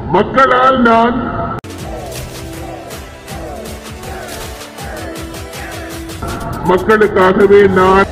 மக்களால் நான் மக்களுக்காகவே நான்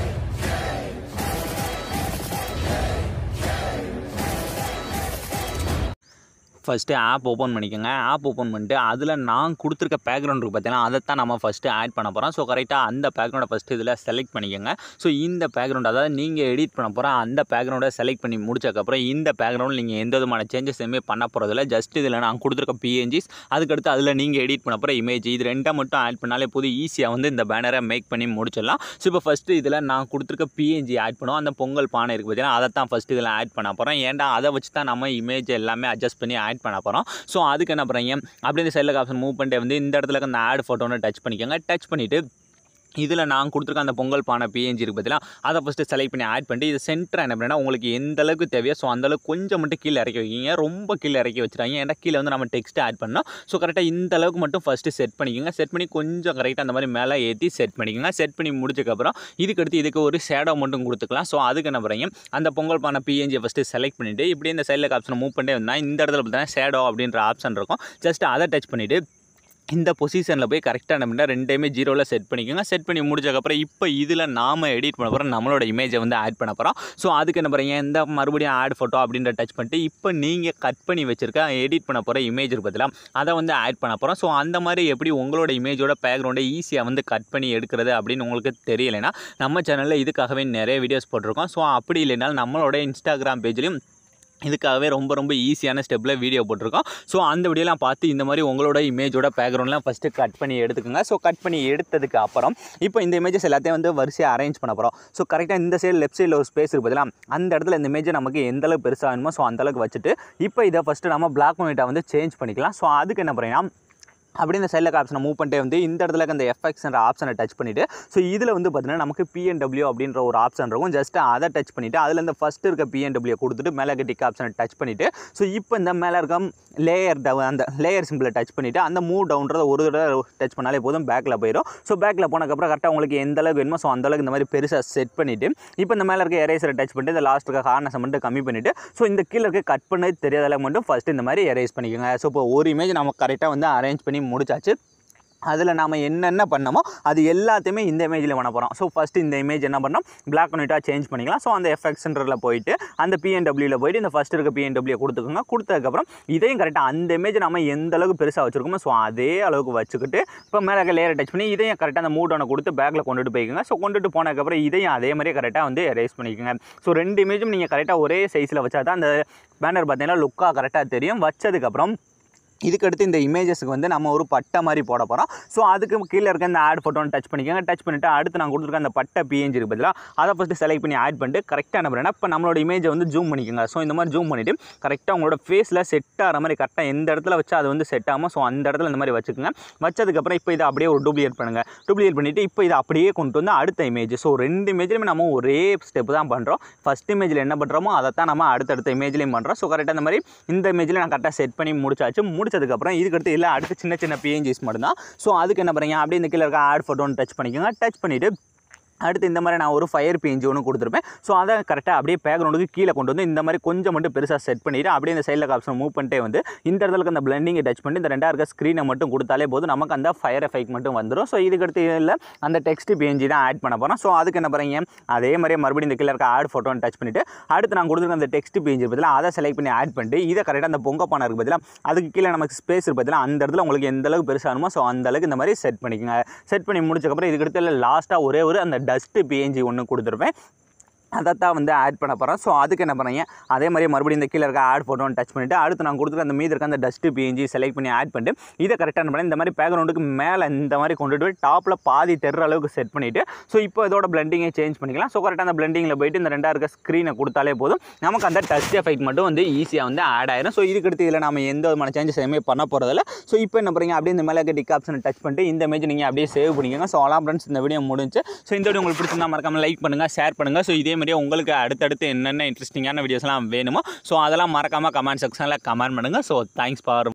ஃபஸ்ட்டு ஆப் ஓப்பன் பண்ணிக்கோங்க ஆப் ஓப்பன் பண்ணிட்டு அதில் நான் கொடுத்துருக்க பேக்ரவுண்ட் இருக்குது பார்த்தீங்கன்னா அதை தான் நம்ம ஃபஸ்ட்டு ஆட் பண்ண போகிறோம் ஸோ கரெக்டாக அந்த பேக்ரவுண்டை ஃபஸ்ட்டு இதில் செலக்ட் பண்ணிக்கோங்க ஸோ இந்த பேக்ரவுண்ட் அதாவது நீங்கள் எடிட் பண்ண போகிற அந்த பேக்ரவுண்டை செலக்ட் பண்ணி முடிச்சக்கப்புறம் இந்த பேக்ரவுண்டில் நீங்கள் எந்த விதமான சேஞ்சஸ் எதுவுமே பண்ண போகிறதில்ல ஜஸ்ட் இதில் நான் கொடுத்துருக்க பிஎன்ஜிஸ் அதுக்கடுத்து அதில் நீங்கள் எடிட் பண்ண போகிற இமேஜ் இது ரெண்டை மட்டும் ஆட் பண்ணாலே போதும் ஈஸியாக வந்து இந்த பேனரை மேக் பண்ணி முடிச்சிடலாம் ஸோ இப்போ ஃபஸ்ட்டு இதில் நான் கொடுத்துருக்க பிஎன்ஜி ஆட் பண்ணுவோம் அந்த பொங்கல் பானை இருக்குது பார்த்தீங்கன்னா அதை தான் ஃபஸ்ட்டு இதில் ஆட் பண்ண போகிறோம் ஏன்டா அதை வச்சு தான் நம்ம இமேஜ் எல்லாமே அட்ஜஸ்ட் பண்ணி ஆட் பண்ண போகிறோம் ஸோ அதுக்கு என்ன பண்ணுறீங்க அப்படியே இந்த சைடில் ஆப்ஷன் மூவ் பண்ணிட்டு வந்து இந்த இடத்துல இருக்க அந்த ஆட் ஃபோட்டோன்னு டச் பண்ணிக்கோங்க டச் பண்ணிவிட்டு இதில் நான் கொடுத்துருக்க அந்த பொங்கல் பானை பிஎன்ஜி இருக்குது பார்த்தீங்களா அதை ஃபஸ்ட்டு செலக்ட் பண்ணி ஆட் பண்ணிட்டு இது சென்டர் என்ன பண்ணா உங்களுக்கு எந்த அளவுக்கு தேவையோ ஸோ அந்தளவுக்கு கொஞ்சம் மட்டும் கீழே இறக்கி வைக்கிங்க ரொம்ப கீழே இறக்கி வச்சுறாங்க ஏன்னா கீழே வந்து நம்ம டெக்ஸ்ட் ஆட் பண்ணோம் ஸோ கரெக்டாக இந்த அளவுக்கு மட்டும் ஃபஸ்ட்டு செட் பண்ணிக்கோங்க செட் பண்ணி கொஞ்சம் கரெக்டாக அந்த மாதிரி மேலே ஏற்றி செட் பண்ணிக்கோங்க செட் பண்ணி முடிச்சக்கப்புறம் இதுக்கு அடுத்து இதுக்கு ஒரு ஷேடோ மட்டும் கொடுத்துக்கலாம் ஸோ அதுக்கு என்ன பண்ணுறீங்க அந்த பொங்கல் பானை பிஎன்ஜி ஃபஸ்ட்டு செலக்ட் பண்ணிவிட்டு இப்படியே இந்த சைடில் ஆப்ஷனை மூவ் பண்ணிட்டே வந்தால் இந்த இடத்துல பார்த்தீங்கன்னா ஷேடோ அப்படின்ற ஆப்ஷன் இருக்கும் ஜஸ்ட் அதை டச் பண்ணிவிட்டு இந்த பொசிஷனில் போய் கரெக்டாக என்ன பண்ணால் ரெண்டையுமே ஜீரோவில் செட் பண்ணிக்கோங்க செட் பண்ணி முடிச்சக்கப்புறம் இப்போ இதில் நாம் எடிட் பண்ண போகிறோம் நம்மளோட இமேஜை வந்து ஆட் பண்ண போகிறோம் ஸோ அதுக்கு என்ன பண்ணுறீங்க இந்த மறுபடியும் ஆட் ஃபோட்டோ அப்படின்ற டச் பண்ணிட்டு இப்போ நீங்கள் கட் பண்ணி வச்சுருக்க எடிட் பண்ண போகிற இமேஜ் இருக்கு பார்த்தீங்களா அதை வந்து ஆட் பண்ண போகிறோம் ஸோ அந்த மாதிரி எப்படி உங்களோட இமேஜோட பேக்ரவுண்டை ஈஸியாக வந்து கட் பண்ணி எடுக்கிறது அப்படின்னு உங்களுக்கு தெரியலைன்னா நம்ம சேனலில் இதுக்காகவே நிறைய வீடியோஸ் போட்டிருக்கோம் ஸோ அப்படி இல்லைனாலும் நம்மளோட இன்ஸ்டாகிராம் பேஜ்லேயும் இதுக்காகவே ரொம்ப ரொம்ப ஈஸியான ஸ்டெப்பில் வீடியோ போட்டிருக்கோம் ஸோ அந்த வீடியோலாம் பார்த்து இந்த மாதிரி உங்களோட இமேஜோட பேக்ரவுண்ட்லாம் ஃபஸ்ட்டு கட் பண்ணி எடுத்துக்கோங்க ஸோ கட் பண்ணி எடுத்ததுக்கு அப்புறம் இப்போ இந்த இமேஜஸ் எல்லாத்தையும் வந்து வரிசையாக அரேஞ்ச் பண்ண போகிறோம் ஸோ கரெக்டாக இந்த சைடு லெஃப்ட் சைடில் ஒரு ஸ்பேஸ் இருக்கு பதிலாக அந்த இடத்துல இந்த இமேஜை நமக்கு எந்த அளவுக்கு பெருசாக வேணுமோ ஸோ அந்த அளவுக்கு வச்சுட்டு இப்போ இதை ஃபஸ்ட்டு நம்ம பிளாக் அண்ட் ஒயிட்டாக வந்து சேஞ்ச் பண்ணிக்கலாம் ஸோ அதுக்கு என்ன பண்ணுறீங்கன்னா அப்படி இந்த சைடில் ஆப்ஷனை மூவ் பண்ணிட்டே வந்து இந்த இடத்துல இருக்க அந்த எஃப்எக்ஸ்ன்ற ஆப்ஷனை டச் பண்ணிவிட்டு ஸோ இதில் வந்து பார்த்தீங்கன்னா நமக்கு பிஎன்டபிள்யூ அப்படின்ற ஒரு ஆப்ஷன் இருக்கும் ஜஸ்ட் அதை டச் பண்ணிவிட்டு அதில் இந்த ஃபஸ்ட்டு இருக்க பிஎன்டபிள்யூ கொடுத்துட்டு மேலே இருக்க டிக் ஆப்ஷனை டச் பண்ணிவிட்டு ஸோ இப்போ இந்த மேலே இருக்க லேயர் டவு அந்த லேயர் சிம்பிளை டச் பண்ணிவிட்டு அந்த மூவ் டவுன்றதை ஒரு தடவை டச் பண்ணாலே போதும் பேக்கில் போயிடும் ஸோ பேக்கில் போனதுக்கப்புறம் கரெக்டாக உங்களுக்கு எந்த அளவுக்கு வேணுமோ ஸோ அந்த அளவுக்கு இந்த மாதிரி பெருசாக செட் பண்ணிவிட்டு இப்போ இந்த மேலே இருக்க எரேசரை டச் பண்ணிட்டு இந்த லாஸ்ட் இருக்க ஹார்னஸை மட்டும் கம்மி பண்ணிவிட்டு ஸோ இந்த கீழே இருக்க கட் பண்ணது தெரியாத அளவுக்கு மட்டும் ஃபஸ்ட்டு இந்த மாதிரி எரேஸ் பண்ணிக்கோங்க ஸோ இப்போ ஒரு இமேஜ் நம்ம கரெக்டாக வந்து அரேஞ்ச் பண்ணி முடிச்சாச்சு அதில் நாம் என்னென்ன பண்ணமோ அது எல்லாத்தையுமே இந்த இமேஜில் பண்ண போகிறோம் ஸோ ஃபஸ்ட்டு இந்த இமேஜ் என்ன பண்ணோம் பிளாக் அண்ட் ஒயிட்டாக சேஞ்ச் பண்ணிக்கலாம் ஸோ அந்த எஃப்எக்ஸ்ன்றதில் போயிட்டு அந்த பிஎன்டபிள்யூவில் போயிட்டு இந்த ஃபஸ்ட் இருக்க பிஎன்டபிள்யூ கொடுத்துக்கோங்க கொடுத்ததுக்கப்புறம் இதையும் கரெக்டாக அந்த இமேஜ் நம்ம எந்த அளவுக்கு பெருசாக வச்சுருக்கோமோ ஸோ அதே அளவுக்கு வச்சுக்கிட்டு இப்போ மேலே லேயர் டச் பண்ணி இதையும் கரெக்டாக அந்த மூட்டனை கொடுத்து பேக்கில் கொண்டுட்டு போய்க்கோங்க ஸோ கொண்டுட்டு போனதுக்கப்புறம் இதையும் அதே மாதிரியே கரெக்டாக வந்து எரேஸ் பண்ணிக்கோங்க ஸோ ரெண்டு இமேஜும் நீங்கள் கரெக்டாக ஒரே சைஸில் வச்சா தான் அந்த பேனர் பார்த்தீங்கன்னா லுக்காக கரெக்டாக தெரியும் வச்சதுக்கப்புறம் இதுக்கடுத்து இந்த இமேஜஸ்க்கு வந்து நம்ம ஒரு பட்டை மாதிரி போட போகிறோம் ஸோ அதுக்கு கீழே இருக்க இந்த ஆட் ஃபோட்டோன்னு டச் பண்ணிக்கோங்க டச் பண்ணிவிட்டு அடுத்து நான் கொடுத்துருக்க அந்த பட்டை பிஎன்ஜி இருக்கு பதிலாக அதை ஃபஸ்ட்டு செலக்ட் பண்ணி ஆட் பண்ணிட்டு கரெக்டாக என்ன பண்ணுறேன்னா இப்போ நம்மளோட இமேஜை வந்து ஜூம் பண்ணிக்கோங்க ஸோ இந்த மாதிரி ஜூம் பண்ணிவிட்டு கரெக்டாக உங்களோட ஃபேஸில் செட் ஆகிற மாதிரி கரெக்டாக எந்த இடத்துல வச்சா அது வந்து செட் ஆகாமல் ஸோ அந்த இடத்துல இந்த மாதிரி வச்சுக்கோங்க வச்சதுக்கப்புறம் இப்போ இதை அப்படியே ஒரு டூப்ளிகேட் பண்ணுங்கள் டூப்ளிகேட் பண்ணிவிட்டு இப்போ இதை அப்படியே கொண்டு வந்து அடுத்த இமேஜ் ஸோ ரெண்டு இமேஜ்லையுமே நம்ம ஒரே ஸ்டெப் தான் பண்ணுறோம் ஃபஸ்ட் இமேஜில் என்ன பண்ணுறோமோ அதை தான் நம்ம அடுத்தடுத்த இமேஜ்லையும் பண்ணுறோம் ஸோ கரெக்டாக இந்த மாதிரி இந்த இமேஜில் நான் கரெக்டாக செட் பண்ணி முடிச்சாச்சு முடிச்சதுக்கப்புறம் இதுக்கு அடுத்து இல்லை அடுத்து சின்ன சின்ன பிஎன்ஜிஸ் மட்டும்தான் ஸோ அதுக்கு என்ன பண்ணுறீங்க அப்படியே இந்த கீழே இருக்க ஆட் ஃபோட்டோன்னு டச் பண்ணிக்கோங்க டச் பண்ணிவிட்டு அடுத்து இந்த மாதிரி நான் ஒரு ஃபயர் பிஎன்ஜி ஒன்று கொடுத்துருப்பேன் ஸோ அதை கரெக்டாக அப்படியே பேக்ரவுண்டுக்கு கீழே கொண்டு வந்து இந்த மாதிரி கொஞ்சம் மட்டும் பெருசாக செட் பண்ணிவிட்டு அப்படியே இந்த சைடில் ஆப்ஷன் மூவ் பண்ணிட்டே வந்து இந்த இடத்துல இருக்க அந்த பிளண்டிங்கை டச் பண்ணி இந்த ரெண்டாக இருக்க ஸ்க்ரீனை மட்டும் கொடுத்தாலே போதும் நமக்கு அந்த ஃபயர் எஃபெக்ட் மட்டும் வந்துடும் ஸோ இதுக்கடுத்து இல்லை அந்த டெக்ஸ்ட் பிஎன்ஜி தான் ஆட் பண்ண போகிறோம் ஸோ அதுக்கு என்ன பண்ணுறீங்க அதே மாதிரியே மறுபடியும் இந்த கீழே இருக்க ஆட் ஃபோட்டோன்னு டச் பண்ணிவிட்டு அடுத்து நான் கொடுத்துருக்க அந்த டெக்ஸ்ட் பிஎன்ஜி பதிலாக அதை செலக்ட் பண்ணி ஆட் பண்ணிட்டு இதை கரெக்டாக அந்த பொங்க பானை இருக்கு பதிலாக அதுக்கு கீழே நமக்கு ஸ்பேஸ் இருக்கு பதிலாக அந்த இடத்துல உங்களுக்கு எந்த அளவுக்கு பெருசாகணுமோ ஸோ அந்த அளவுக்கு இந்த மாதிரி செட் பண்ணிக்கோங்க செட் பண்ணி முடிச்சக்கப்புறம் இதுக்கடுத்து லாஸ்ட்டாக ஒரே ஒரு அந்த டஸ்ட் பிஎன்ஜி ஒன்று கொடுத்துருப்பேன் அதை தான் வந்து ஆட் பண்ண போகிறேன் ஸோ அதுக்கு என்ன பண்ணுறீங்க அதே மாதிரி மறுபடியும் இந்த கீழே இருக்க ஆட் ஃபோட்டோன்னு டச் பண்ணிவிட்டு அடுத்து நான் கொடுத்துருக்க அந்த மீது இருக்க அந்த டஸ்ட்டு பிஎன்ஜி செலக்ட் பண்ணி ஆட் பண்ணிட்டு இதை கரெக்டாக என்ன பண்ணி இந்த மாதிரி பேக்ரவுண்டுக்கு மேலே இந்த மாதிரி கொண்டுட்டு போய் டாப்பில் பாதி தெர்ற அளவுக்கு செட் பண்ணிவிட்டு ஸோ இப்போ இதோட பிளண்டிங்கை சேஞ்ச் பண்ணிக்கலாம் ஸோ கரெக்டாக அந்த பிளண்டிங்கில் போயிட்டு இந்த ரெண்டாக இருக்க ஸ்க்ரீனை கொடுத்தாலே போதும் நமக்கு அந்த டஸ்ட் எஃபெக்ட் மட்டும் வந்து ஈஸியாக வந்து ஆட் ஆயிரும் ஸோ இதுக்கடுத்து இதில் நம்ம எந்த விதமான சேஞ்சஸ் எதுவுமே பண்ண போகிறதில்ல ஸோ இப்போ என்ன பண்ணுறீங்க அப்படியே இந்த மேலே இருக்க டிக் ஆப்ஷனை டச் பண்ணிட்டு இந்த இமேஜ் நீங்கள் அப்படியே சேவ் பண்ணிக்கோங்க ஸோ அலாம் ஃப்ரெண்ட்ஸ் இந்த வீடியோ முடிஞ்சு ஸோ இந்த வீடியோ உங்களுக்கு பிடிச்சிருந்தா மறக்காம லைக் பண்ணுங்கள் ஷேர் பண்ணுங்கள் ஸோ இதே மாதிரியே உங்களுக்கு அடுத்தடுத்து என்னென்ன இன்ட்ரெஸ்டிங்கான வீடியோஸ்லாம் வேணுமோ ஸோ அதெல்லாம் மறக்காமல் கமெண்ட் செக்ஷனில் கமெண்ட் பண்ணுங்கள் ஸோ தேங்க்ஸ் ஃபார்